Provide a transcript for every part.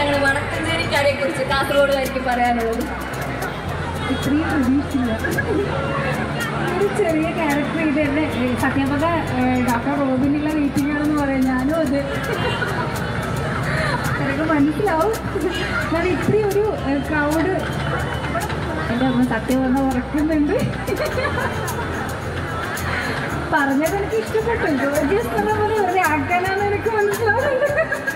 ഞങ്ങൾ വടക്കഞ്ചേരിക്കാരെ കുറിച്ച് കാസർഗോഡുകാർക്ക് പറയാനുള്ളത് ഇത്രയും പ്രതീക്ഷിച്ചില്ല ഒരു ചെറിയ ക്യാരക്ടർ ഇത് തന്നെ സത്യം പറഞ്ഞാൽ ഡോക്ടർ റോബിനുള്ള മീറ്റിംഗ് ആണെന്ന് പറയാം ഞാനും അത് എനിക്ക് മനസ്സിലാവും എന്നാൽ ഇത്രയും ഒരു ക്രൗഡ് എൻ്റെ അമ്മ സത്യം പറഞ്ഞാൽ ഉറക്കുന്നുണ്ട് പറഞ്ഞത് എനിക്ക് ഇഷ്ടപ്പെട്ടു ജോർജിയസ് പറഞ്ഞ പോലെ വെറുതെ ആക്കാനാണ് എനിക്ക് മനസ്സിലാവുന്നുണ്ട്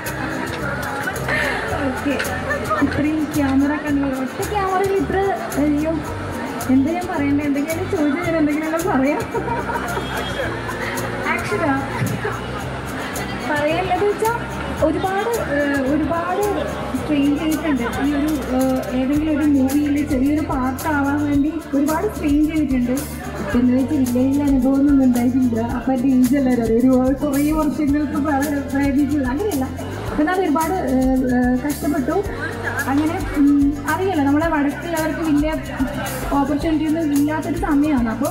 ഓക്കെ ഇത്രയും ക്യാമറ കണ്ണൂർ ഒറ്റ ക്യാമറയിൽ ഇത്ര അയ്യോ എന്താ ഞാൻ പറയണ്ടേ എന്തെങ്കിലും ചോദിച്ചു ഞാൻ എന്തെങ്കിലും പറയാം ആക്ഷനാ പറയാനുള്ളത് വെച്ചാൽ ഒരുപാട് ഏഹ്, ഒരുപാട് സ്ട്രെയിൻ ചെയ്തിട്ടുണ്ട് ഈ ഒരു ഏഹ്, ഏതെങ്കിലും ഒരു മൂവിയിൽ ചെറിയൊരു പാർട്ടാവാൻ വേണ്ടി ഒരുപാട് സ്ട്രെയിൻ ചെയ്തിട്ടുണ്ട് എന്ന് വെച്ച് വില്ലേജിൽ അനുഭവമൊന്നും ഉണ്ടായിട്ടില്ല അപ്പം എൻ്റെ ഈജല്ലാരും ഒരു കുറേ വർഷങ്ങൾക്ക് വളരെ പ്രയത്നിച്ചു അങ്ങനെയല്ല എന്നാൽ ഒരുപാട് ഏഹ്, ഏഹ്, കഷ്ടപ്പെട്ടു അങ്ങനെ ഉം, അറിയാലോ നമ്മളെ വടക്കുള്ളവർക്ക് വലിയ ഓപ്പർച്യൂണിറ്റി ഒന്നും ഇല്ലാത്തൊരു സമയമാണ് അപ്പോൾ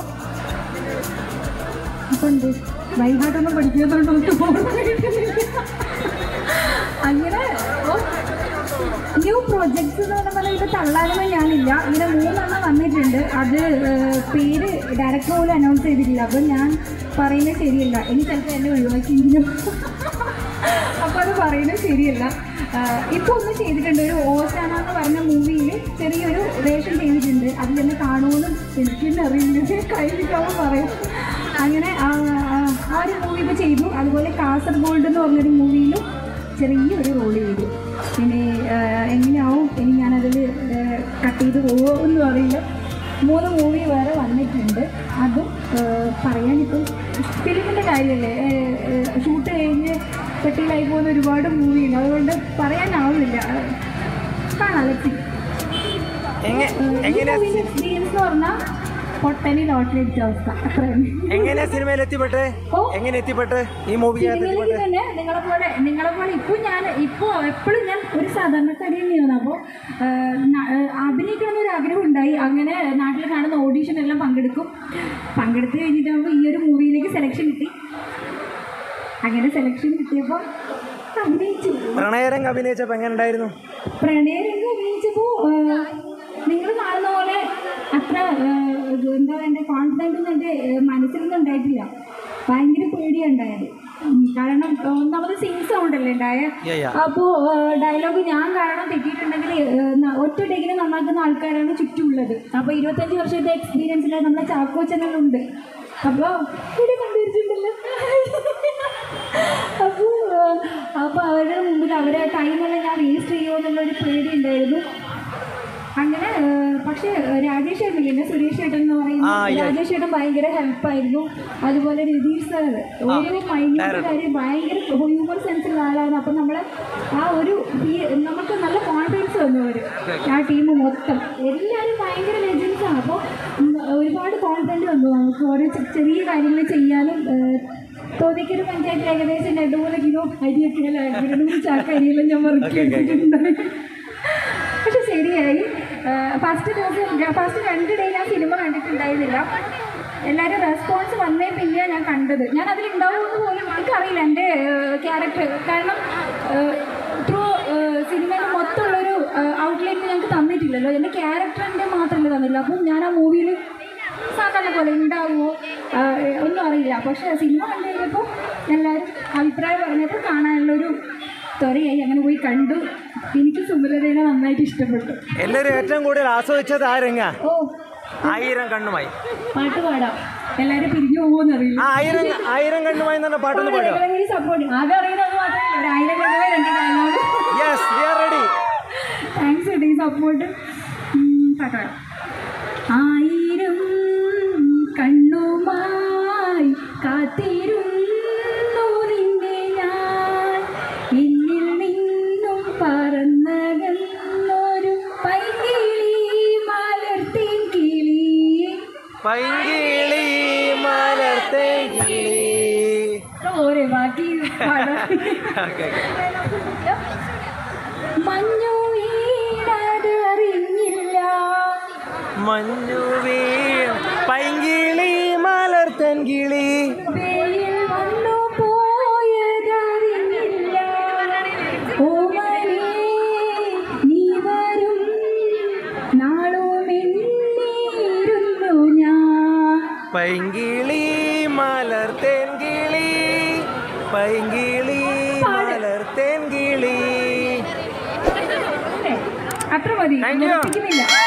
അപ്പം എന്ത് വൈകാട്ടൊന്നും പഠിക്കാത്തതുകൊണ്ട് നമുക്ക് ഓർമ്മ കിട്ടുന്നില്ല. അങ്ങനെ ന്യൂ പ്രോജക്ട്സ് എന്ന് പറഞ്ഞ പോലെ ഇത് തള്ളാനൊന്നും ഞാനില്ല ഇങ്ങനെ മൂന്നെണ്ണം വന്നിട്ടുണ്ട് അത് ഏഹ്, പേര് ഡയറക്ടർ പോലും അനൗൺസ് ചെയ്തിട്ടില്ല അപ്പം ഞാൻ പറയുന്നത് ശരിയല്ല ഇനി ചിലപ്പോൾ എന്നെ ഒഴിവാക്കിയെങ്കിലും അപ്പോൾ അത് പറയുന്നത് ശരിയല്ല ഇപ്പോൾ ഒന്ന് ചെയ്തിട്ടുണ്ട് ഒരു ഓശാന എന്ന് പറഞ്ഞ മൂവിയിൽ ചെറിയൊരു വേഷം ചെയ്തിട്ടുണ്ട് അതിൽ തന്നെ കാണുമെന്നും എനിക്ക് തന്നെ അറിയില്ല കഴിഞ്ഞിട്ടാവും പറയും അങ്ങനെ ആ ആ- ആ ഒരു മൂവി ഇപ്പോൾ ചെയ്തു അതുപോലെ കാസർഗോൾഡ് എന്ന് പറഞ്ഞൊരു മൂവിയിലും ചെറിയൊരു റോൾ ചെയ്തു പിന്നെ ആ, എങ്ങനെയാവും ഇനി ഞാനതിൽ കട്ട് ചെയ്ത് പോവോ ഒന്നും അറിയില്ല മൂന്ന് മൂവി വേറെ വന്നിട്ടുണ്ട് അതും ആ, പറയാനിപ്പം ഫിലിമിൻ്റെ കാര്യമല്ലേ ഷൂട്ട് കഴിഞ്ഞ് പെട്ടിയിലായി പോകുന്ന ഒരുപാട് മൂവിയുണ്ട് അതുകൊണ്ട് പറയാനാവുന്നില്ല ആ, കാണാം ലക്ഷ്മി എങ്ങ- എങ്ങനെ എക്സ്പീരിയൻസ് എന്ന് പറഞ്ഞാൽ പൊട്ടനി ലോട്ടറി അടിച്ച അവസ്ഥ അത്രയാണ് എങ്ങനെ സിനിമയിൽ എത്തിപ്പെട്ടെ ഓ. എങ്ങനെ എത്തിപ്പെട്ട് ഈ മൂവിക്കകത്ത് സിനിമയിലേക്ക് എത്തിപ്പെട്ട് തന്നെ നിങ്ങളെ പോലെ നിങ്ങളെ പോലെ ഇപ്പോൾ ഞാൻ ഇപ്പോൾ എപ്പോഴും ഞാൻ ഒരു സാധാരണക്കാരി തന്നെയാണ് അപ്പോൾ അഭിനയിക്കണം എന്നൊരു ആഗ്രഹം ഉണ്ടായി അങ്ങനെ നാട്ടിൽ കാണുന്ന ഓഡീഷൻ എല്ലാം പങ്കെടുക്കും പങ്കെടുത്ത് കഴിഞ്ഞിട്ടാകുമ്പോൾ ഈ ഒരു മൂവിയിലേക്ക് സെലക്ഷൻ കിട്ടി അങ്ങനെ സെലക്ഷൻ കിട്ടിയപ്പോൾ അഭിനയിച്ചു പ്രണയരംഗ് അഭിനയിച്ചപ്പോൾ എങ്ങനെ ഉണ്ടായിരുന്നു പ്രണയരംഗം അഭിനയിച്ചപ്പോൾ നിങ്ങൾ കാണുന്ന പോലെ അത്ര ഏഹ്, ഇത് എന്താ പറയുക കോൺഫിഡൻ്റ് ഒന്നും എൻ്റെ ഏഹ്, മനസ്സിലൊന്നും ഉണ്ടായിട്ടില്ല ഭയങ്കര പേടിയാണ് ഉണ്ടായത് ഉം, കാരണം ഏഹ്, ഒന്നാമത് സിങ് സൗണ്ട് അല്ലേ ഉണ്ടായ Yeah, yeah. അപ്പോൾ ഡയലോഗ് ഞാൻ കാരണം തെറ്റിയിട്ടുണ്ടെങ്കിൽ ഏഹ്, ന- ഒറ്റ ടേക്കിന് നന്നാക്കുന്ന ആൾക്കാരാണ് ചുറ്റുമുള്ളത് അപ്പോൾ ഇരുപത്തഞ്ച് വർഷത്തെ എക്സ്പീരിയൻസിൽ നമ്മളെ ചാക്കോ ചാനലുണ്ട് അപ്പോൾ ഇവിടെ കണ്ടുപിടിച്ചിട്ടുണ്ടല്ലോ അപ്പോൾ അപ്പോൾ അവരുടെ മുമ്പിൽ അവരെ ടൈമെല്ലാം ഞാൻ വേസ്റ്റ് ചെയ്യുമോ എന്നുള്ളൊരു പേടി ഉണ്ടായിരുന്നു അങ്ങനെ ഏഹ്, പക്ഷേ ഏഹ്, രാജേഷ് ഏട്ടൻ എന്നെ സുരേഷ് ഏട്ടൻ എന്ന് ആ, പറയുന്നത് yeah. രാജേഷ് ഏട്ടൻ ഭയങ്കര ഹെൽപ്പായിരുന്നു അതുപോലെ രതീഷ് സാർ ഒരു മൈന്യൂട്ട് കാര്യം ഭയങ്കര ഹ്യൂമർ സെൻസുള്ള ആളാണ് അപ്പം നമ്മളെ ആ ഒരു ഈ- നമുക്ക് നല്ല കോൺഫിഡൻസ് വന്നു അവർ ആ ടീം മൊത്തം എല്ലാവരും ഭയങ്കര ലെജൻസാണ് അപ്പോൾ ഒരുപാട് കോൺഫിഡൻറ്റ് വന്നു നമുക്ക് ഓരോ ചെ- ചെറിയ കാര്യങ്ങൾ ചെയ്യാനും ഏഹ്, തോന്നിക്കൊരു പഞ്ചായത്തിൽ ഏകദേശം രണ്ട് മൂന്ന് കിലോ അരിയൊക്കെ അല്ല രണ്ട് മൂന്ന് ചാക്ക അരിയെല്ലാം ഞാൻ മറുക്കി എടുത്തിട്ടുണ്ടായി പക്ഷെ ശരിയായി ഫസ്റ്റ് ദിവസം ഫസ്റ്റ് രണ്ട് ഡേ ഞാൻ സിനിമ കണ്ടിട്ടുണ്ടായിരുന്നില്ല എല്ലാവരും റെസ്പോൺസ് വന്നേ പിന്നെ ഞാൻ കണ്ടത് ഞാൻ അതിലുണ്ടാവുമെന്ന് പോലും എനിക്കറിയില്ല എൻ്റെ ക്യാരക്ടർ കാരണം ത്രൂ സിനിമയിൽ മൊത്തമുള്ളൊരു ഔട്ട്ലൈറ്റ് ഞങ്ങൾക്ക് തന്നിട്ടില്ലല്ലോ എൻ്റെ ക്യാരക്ടറിൻ്റെ മാത്രമല്ല തന്നില്ല അപ്പം ഞാൻ ആ മൂവിയിൽ സാധാരണ പോലെ ഉണ്ടാവുമോ ആ, ഒന്നും അറിയില്ല പക്ഷേ സിനിമ കണ്ടു കഴിഞ്ഞപ്പോൾ എല്ലാവരും അഭിപ്രായം പറഞ്ഞപ്പോൾ കാണാനുള്ളൊരു ത്വരയായി അങ്ങനെ പോയി കണ്ടു എനിക്ക് സുമലതേനെ നന്നായിട്ട് ഇഷ്ടപ്പെട്ടു എല്ലാവരും ഏറ്റവും കൂടുതൽ ആസ്വദിച്ചത് ആ രംഗ ഓ ആയിരം കണ്ണുമായി പാട്ട് പാടാം എല്ലാവരും പിരിഞ്ഞു പോകുമെന്ന് അറിയില്ല ആ ആയിരം ആയിരം കണ്ണുമായി എന്ന് പറഞ്ഞ പാട്ടൊന്ന് പാടുക സപ്പോർട്ട് ആകെ അറിയുന്നത് മാത്രമേ ഒരു ആയിരം കണ്ടുപോയി രണ്ട് dialogue yes we are ready thanks കേട്ടോ ഈ സപ്പോർട്ട് പാട്ട് പാടാം ആയിരം കണ്ണുമായി കാത്തിരുന്നു നിന്നെ ഞാൻ എന്നിൽ നിന്നും പറന്നകന്നൊരു പൈകിളി മലർത്തേൻ കിളി പൈങ്കിളി മലർത്തേ ഓരേ ബാക്കി പാടാം മഞ്ഞു വീണത് അറിഞ്ഞില്ല മഞ്ഞു വീണ പൈങ്കിളി മലർത്തൻ കിളി വെയിൽ വന്നു പോയതറിഞ്ഞില്ല ഓമനേ പൈങ്കിളി മലർത്തേൻ കിളി പൈങ്കിളി മലർത്തേൻ കിളി അല്ലേ? അത്ര മതി Thank you. നിർത്തിക്കുന്നില്ല